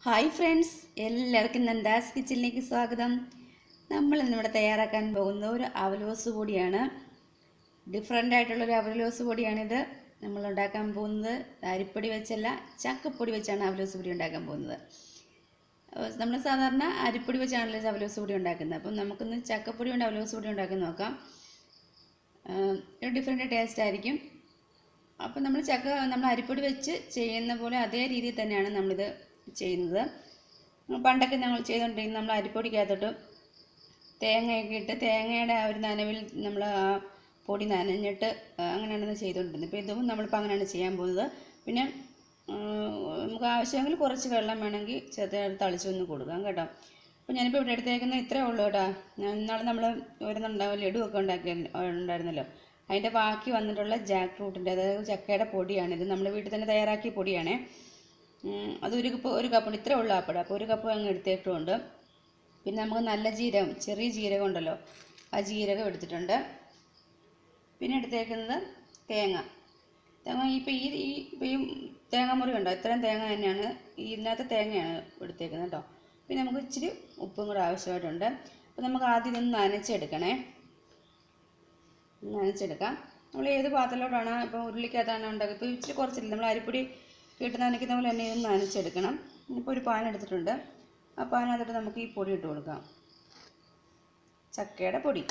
Hi friends എല്ലാവർക്കും നന്ദാസ് കിച്ചണിലേക്ക് സ്വാഗതം നമ്മൾ ഇന്നിവിടെ തയ്യാറാക്കാൻ പോകുന്ന ഒരു അവലോസ് പൊടിയാണ് ഡിഫറെൻ്റ് ആയിട്ടുള്ളൊരു അവലോസ് പൊടിയാണിത് നമ്മൾ ഉണ്ടാക്കാൻ പോകുന്നത് അരിപ്പൊടി വെച്ചല്ല ചക്കപ്പൊടി വെച്ചാണ് അവലോസ് പൊടി ഉണ്ടാക്കാൻ പോകുന്നത് നമ്മൾ സാധാരണ അരിപ്പൊടി വെച്ചാണല്ലോ അവലോസ് പൊടി ഉണ്ടാക്കുന്നത് അപ്പം നമുക്കിന്ന് ചക്കപ്പൊടി കൊണ്ട് അവലോസ് പൊടി ഉണ്ടാക്കി നോക്കാം ഒരു ഡിഫറെൻ്റ് ടേസ്റ്റ് ആയിരിക്കും അപ്പം നമ്മൾ ചക്ക നമ്മൾ അരിപ്പൊടി വെച്ച് ചെയ്യുന്ന പോലെ അതേ രീതിയിൽ തന്നെയാണ് നമ്മളിത് ചെയ്യുന്നത് പണ്ടൊക്കെ ഞങ്ങൾ ചെയ്തുകൊണ്ടിരിക്കുന്നത് നമ്മൾ അരിപ്പൊടിക്കകത്തോട്ട് തേങ്ങയൊക്കെ ഇട്ട് തേങ്ങയുടെ ആ ഒരു നനവിൽ നമ്മൾ ആ പൊടി നനഞ്ഞിട്ട് അങ്ങനെയാണ് ഇത് ചെയ്തുകൊണ്ടിരുന്നത് ഇപ്പോൾ ഇതും നമ്മളിപ്പോൾ അങ്ങനെയാണ് ചെയ്യാൻ പോകുന്നത് പിന്നെ നമുക്ക് ആവശ്യമെങ്കിൽ കുറച്ച് വെള്ളം വേണമെങ്കിൽ ചെറുതായിട്ട് തളിച്ചൊന്ന് കൊടുക്കാം കേട്ടോ അപ്പോൾ ഞാനിപ്പോൾ ഇവിടെ എടുത്തേക്കുന്ന ഇത്രയേ ഉള്ളൂ കേട്ടോ ഞാൻ ഇന്നാളെ നമ്മൾ വരുന്നുണ്ടാവും ലഡുവൊക്കെ ഉണ്ടാക്കി ഉണ്ടായിരുന്നല്ലോ അതിൻ്റെ ബാക്കി വന്നിട്ടുള്ള ജാക്ക് ഫ്രൂട്ടിൻ്റെ അതായത് ചക്കയുടെ പൊടിയാണിത് നമ്മൾ വീട്ടിൽ തന്നെ തയ്യാറാക്കിയ പൊടിയാണേ അത് ഒരു കപ്പ് ഒരു കപ്പ് ഇത്രേ ഉള്ളൂ ആപ്പട അപ്പോൾ ഒരു കപ്പ് അങ്ങ് എടുത്തിട്ടുണ്ട് പിന്നെ നമുക്ക് നല്ല ജീരകം ചെറിയ ജീരകം ഉണ്ടല്ലോ ആ ജീരകം എടുത്തിട്ടുണ്ട് പിന്നെ എടുത്തേക്കുന്നത് തേങ്ങ തേങ്ങ ഇപ്പോൾ ഈ ഈ ഇപ്പോൾ ഈ തേങ്ങാമുറി ഉണ്ടോ ഇത്രയും തേങ്ങ തന്നെയാണ് ഇതിനകത്ത് തേങ്ങയാണ് എടുത്തേക്കുന്നത് കേട്ടോ പിന്നെ നമുക്ക് ഇച്ചിരി ഉപ്പും കൂടെ ആവശ്യമായിട്ടുണ്ട് അപ്പോൾ നമുക്ക് ആദ്യം ഇതൊന്ന് നനച്ചെടുക്കണേ നനച്ചെടുക്കാം നമ്മൾ ഏത് പാത്രത്തിലോട്ടാണ് ഇപ്പോൾ ഉരുളിക്കകത്താണ് ഉണ്ടാക്കുക ഇപ്പോൾ ഇച്ചിരി കുറച്ചില്ല നമ്മൾ അരിപ്പൊടി ഇട്ട് നനയ്ക്കുന്ന പോലെ തന്നെ ഇതൊന്ന് നനച്ചെടുക്കണം ഇപ്പോൾ ഒരു പാൻ എടുത്തിട്ടുണ്ട് ആ പാനകത്തിട്ട് നമുക്ക് ഈ പൊടി ഇട്ട് കൊടുക്കാം ചക്കയുടെ പൊടി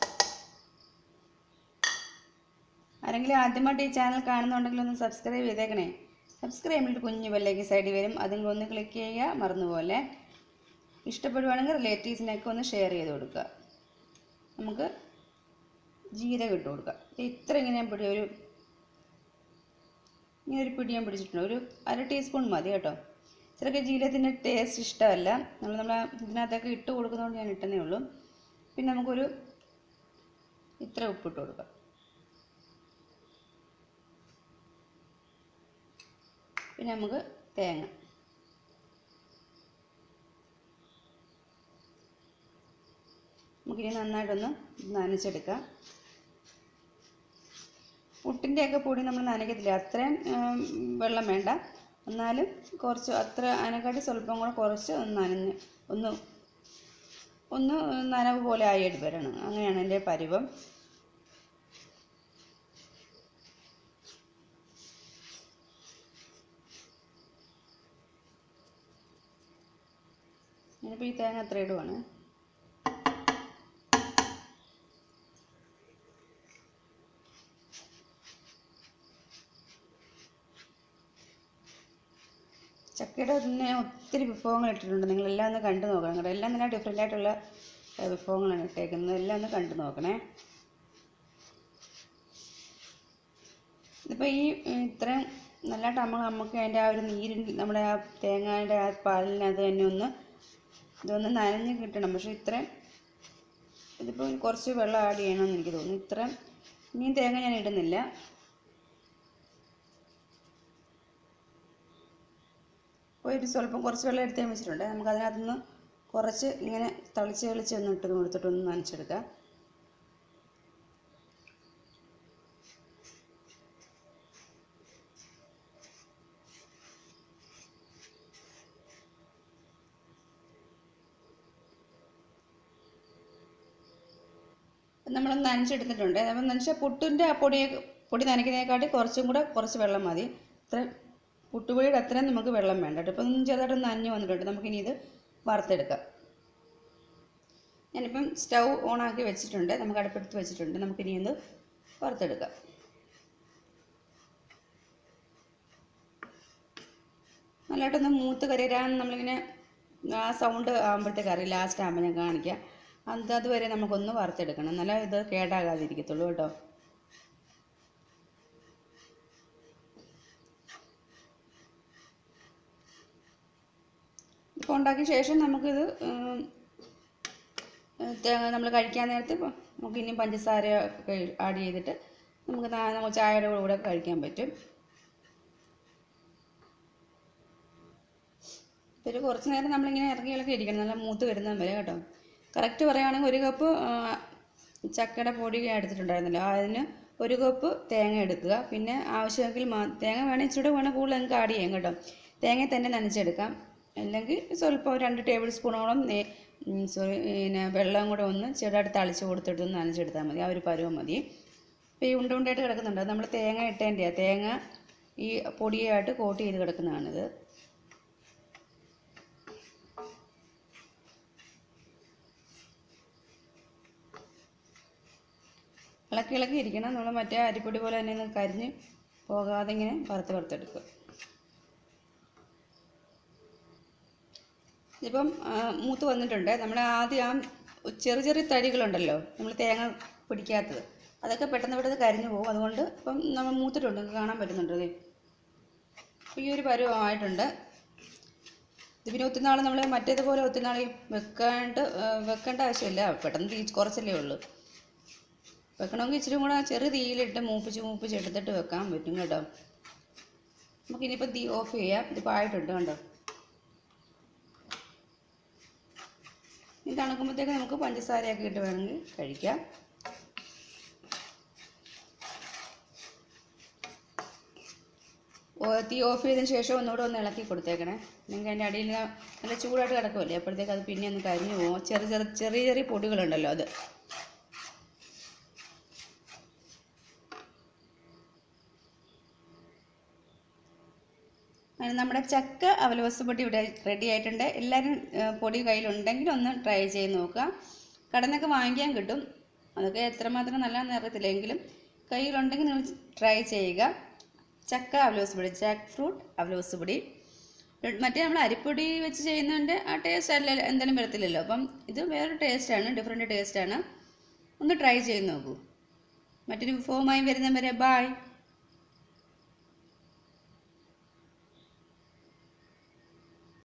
ആരെങ്കിലും ആദ്യമായിട്ട് ഈ ചാനൽ കാണുന്നുണ്ടെങ്കിൽ ഒന്ന് സബ്സ്ക്രൈബ് ചെയ്തേക്കണേ സബ്സ്ക്രൈബ് ചെയ്യുമ്പോൾ കുഞ്ഞു ബെല്ലേക്ക് സൈഡിൽ വരും അതും ഒന്ന് ക്ലിക്ക് ചെയ്യുക മറന്നുപോലെ ഇഷ്ടപ്പെടുവാണെങ്കിൽ റിലേറ്റീവ്സിനൊക്കെ ഒന്ന് ഷെയർ ചെയ്ത് കൊടുക്കുക നമുക്ക് ജീരകം ഇട്ട് കൊടുക്കുക ഇത്ര ഇങ്ങനെ ഞാൻ പിടി ഒരു ഇങ്ങനെ ഒരു പിടി ഞാൻ പിടിച്ചിട്ടുണ്ട് ഒരു അര ടീസ്പൂൺ മതി കേട്ടോ ചിലർക്ക് ജീരകത്തിൻ്റെ ടേസ്റ്റ് ഇഷ്ടമല്ല നമ്മൾ നമ്മൾ ഇതിനകത്തൊക്കെ ഇട്ട് കൊടുക്കുന്നതുകൊണ്ട് ഞാൻ ഇട്ടെന്നേ ഉള്ളൂ പിന്നെ നമുക്കൊരു ഇത്ര ഉപ്പിട്ട് കൊടുക്കാം പിന്നെ നമുക്ക് തേങ്ങ നമുക്കിനി നന്നായിട്ടൊന്ന് നനച്ചെടുക്കാം പുട്ടിൻ്റെയൊക്കെ പൊടി നമ്മൾ നനയ്ക്കത്തില്ല അത്രയും വെള്ളം വേണ്ട എന്നാലും കുറച്ച് അത്ര അതിനെക്കാട്ടി സ്വല്പം കൂടെ കുറച്ച് ഒന്ന് നനഞ്ഞ് ഒന്ന് ഒന്ന് നനവ് പോലെ ആയിട്ട് വരണം അങ്ങനെയാണ് എൻ്റെ പരുവം ഞാനിപ്പോൾ ഈ തേങ്ങ അത്ര ഇടുവാണ് ചക്കയുടെ തന്നെ ഒത്തിരി വിഭവങ്ങൾ ഇട്ടിട്ടുണ്ട് നിങ്ങളെല്ലാം ഒന്ന് കണ്ടു നോക്കണം കേട്ടോ എല്ലാം തന്നെ ഡിഫറെൻ്റ് ആയിട്ടുള്ള വിഭവങ്ങളാണ് ഇട്ടേക്കുന്നത് എല്ലാം ഒന്ന് കണ്ടു നോക്കണേ ഇതിപ്പോൾ ഈ ഇത്രയും നല്ലതായിട്ട് നമ്മൾ നമുക്ക് അതിൻ്റെ ആ ഒരു നീരിൻ നമ്മുടെ ആ തേങ്ങയുടെ ആ പാലിനകത്ത് തന്നെ ഒന്ന് ഇതൊന്ന് നനഞ്ഞ് കിട്ടണം പക്ഷേ ഇത്രയും ഇതിപ്പോൾ കുറച്ച് വെള്ളം ആഡ് ചെയ്യണമെന്ന് എനിക്ക് തോന്നുന്നു ഇത്രയും ഇനിയും തേങ്ങ ഞാൻ ഇടുന്നില്ല അപ്പോൾ ഒരു സ്വല്പം കുറച്ച് വെള്ളം എടുത്ത് വെച്ചിട്ടുണ്ട് നമുക്ക് അതിനകത്തുനിന്ന് കുറച്ച് ഇങ്ങനെ തളിച്ച് തളിച്ച് ഒന്ന് ഇട്ട് കൊടുത്തിട്ട് ഒന്ന് നനച്ചെടുക്കാം നമ്മൾ നനച്ചെടുത്തിട്ടുണ്ട് അപ്പം നനച്ച പുട്ടിൻ്റെ ആ പൊടി പൊടി നനയ്ക്കുന്നതിനെക്കാട്ടി കുറച്ചും കൂടെ കുറച്ച് വെള്ളം മതി ഇത്ര പുട്ടുപൊടിയുടെ അത്രയും നമുക്ക് വെള്ളം വേണ്ട കേട്ടോ ഇപ്പം ചെറുതായിട്ട് നനഞ്ഞ് വന്നിട്ടുണ്ട് നമുക്കിനി ഇത് വറുത്തെടുക്കാം ഞാനിപ്പം സ്റ്റൗ ഓണാക്കി വെച്ചിട്ടുണ്ട് നമുക്ക് അടുപ്പെടുത്ത് വെച്ചിട്ടുണ്ട് നമുക്കിനി ഇത് വറുത്തെടുക്കാം നല്ലതായിട്ടൊന്ന് മൂത്ത് കരിയാൻ നമ്മളിങ്ങനെ ആ സൗണ്ട് ആകുമ്പോഴത്തേക്ക് അറിയാം ലാസ്റ്റ് ആകുമ്പോൾ ഞാൻ കാണിക്കാം അത് അതുവരെ നമുക്കൊന്ന് വറുത്തെടുക്കണം എന്നാലേ ഇത് കേടാകാതിരിക്കത്തുള്ളൂ കേട്ടോ ഇപ്പോൾ ഉണ്ടാക്കിയ ശേഷം നമുക്കിത് തേങ്ങ നമ്മൾ കഴിക്കാൻ നേരത്ത് നമുക്ക് ഇനിയും പഞ്ചസാര ഒക്കെ ആഡ് ചെയ്തിട്ട് നമുക്ക് നമുക്ക് ചായയുടെ കൂടെ കഴിക്കാൻ പറ്റും ഒരു കുറച്ച് നേരം നമ്മളിങ്ങനെ ഇറങ്ങി ഇളക്കി ഇരിക്കണം നല്ല മൂത്ത് വരുന്നത് വരെ കേട്ടോ കറക്റ്റ് പറയുകയാണെങ്കിൽ ഒരു കപ്പ് ചക്കയുടെ പൊടി എടുത്തിട്ടുണ്ടായിരുന്നല്ലോ അതിന് ഒരു കപ്പ് തേങ്ങ എടുക്കുക പിന്നെ ആവശ്യമെങ്കിൽ മാ തേങ്ങ വേണമെങ്കിൽ ഇച്ചിരി വേണേൽ കൂടുതൽ നിങ്ങൾക്ക് ആഡ് ചെയ്യാം കേട്ടോ തേങ്ങ തന്നെ നനച്ചെടുക്കാം അല്ലെങ്കിൽ സ്വല്പം രണ്ട് ടേബിൾ സ്പൂണോളം നേ സോറി പിന്നെ വെള്ളം കൂടെ ഒന്ന് ചെറുതായിട്ട് തളിച്ച് കൊടുത്തിട്ട് ഒന്ന് നനച്ചെടുത്താൽ മതി ആ ഒരു പരുവം മതി ഇപ്പോൾ ഈ ഉണ്ട ഉണ്ടയായിട്ട് കിടക്കുന്നുണ്ട് അത് നമ്മൾ തേങ്ങ ഇട്ടതിൻ്റെയാണ് തേങ്ങ ഈ പൊടിയായിട്ട് കോട്ട് ചെയ്ത് കിടക്കുന്നതാണിത് ഇളക്കി ഇളക്കി ഇരിക്കണം നമ്മൾ മറ്റേ അരിപ്പൊടി പോലെ തന്നെ ഒന്ന് കരിഞ്ഞ് പോകാതെ ഇങ്ങനെ വറുത്ത് വറുത്തെടുക്കുക ഇപ്പം ആ, മൂത്ത് വന്നിട്ടുണ്ട് നമ്മൾ ആദ്യം ആ ചെറിയ ചെറിയ തടികളുണ്ടല്ലോ നമ്മൾ തേങ്ങ പിടിക്കാത്തത് അതൊക്കെ പെട്ടെന്ന് പെട്ടെന്ന് കരിഞ്ഞു പോകും അതുകൊണ്ട് ഇപ്പം നമ്മൾ മൂത്തിട്ടുണ്ട് നിങ്ങൾക്ക് കാണാൻ പറ്റുന്നുണ്ട് ദേ. ഇപ്പം ഈ ഒരു പരുവമായിട്ടുണ്ട് ഇത് പിന്നെ ഒത്തിരി നാൾ നമ്മൾ മറ്റേതുപോലെ ഒത്തിരി നാൾ വെക്കാണ്ട് ആ, വെക്കേണ്ട ആവശ്യമില്ല പെട്ടെന്ന് തീ കുറച്ചല്ലേ ഉള്ളൂ വെക്കണമെങ്കിൽ ഇച്ചിരി കൂടെ ചെറു തീയിലിട്ട് മൂപ്പിച്ച് മൂപ്പിച്ച് എടുത്തിട്ട് വെക്കാൻ പറ്റും കേട്ടോ നമുക്കിനിയിപ്പോൾ തീ ഓഫ് ചെയ്യാം ഇതിപ്പോൾ ആയിട്ടുണ്ട് കണ്ടോ ഇത് തണുക്കുമ്പോഴത്തേക്ക് നമുക്ക് പഞ്ചസാരയൊക്കെ ഇട്ട് വേണമെങ്കിൽ കഴിക്കാം ഓ- തീ ഓഫ് ചെയ്തതിന് ശേഷം ഒന്നുകൂടെ ഒന്ന് ഇളക്കി കൊടുത്തേക്കണേ അല്ലെങ്കിൽ അതിൻ്റെ അടിയിൽ നല്ല ചൂടായിട്ട് കിടക്കുമല്ലേ അപ്പോഴത്തേക്ക് അത് പിന്നെ ഒന്ന് കരിഞ്ഞു പോകും ചെറിയ ചെറിയ ചെറിയ ചെറിയ പൊടികളുണ്ടല്ലോ അത് അങ്ങനെ നമ്മുടെ ചക്ക അവലോസ് പൊടി ഇവിടെ റെഡി ആയിട്ടുണ്ട് എല്ലാവരും ഏഹ്, പൊടി കയ്യിലുണ്ടെങ്കിൽ ഒന്ന് ട്രൈ ചെയ്ത് നോക്കുക കടന്നൊക്കെ വാങ്ങിക്കാൻ കിട്ടും അതൊക്കെ എത്രമാത്രം നല്ലതാണെന്ന് അറിയത്തില്ല എങ്കിലും കയ്യിലുണ്ടെങ്കിൽ നിങ്ങൾ ട്രൈ ചെയ്യുക ചക്ക അവലോസ് പൊടി ജാക്ക് ഫ്രൂട്ട് അവലോസ് പൊടി മറ്റേ നമ്മൾ അരിപ്പൊടി വെച്ച് ചെയ്യുന്നതിൻ്റെ ആ ടേസ്റ്റ് അല്ല എന്തായാലും വരത്തില്ലല്ലോ അപ്പം ഇത് വേറൊരു ടേസ്റ്റാണ് ഡിഫറെൻറ്റ് ടേസ്റ്റാണ് ഒന്ന് ട്രൈ ചെയ്ത് നോക്കൂ മറ്റൊരു വിഭവമായി വരുന്നവരെ ബായ്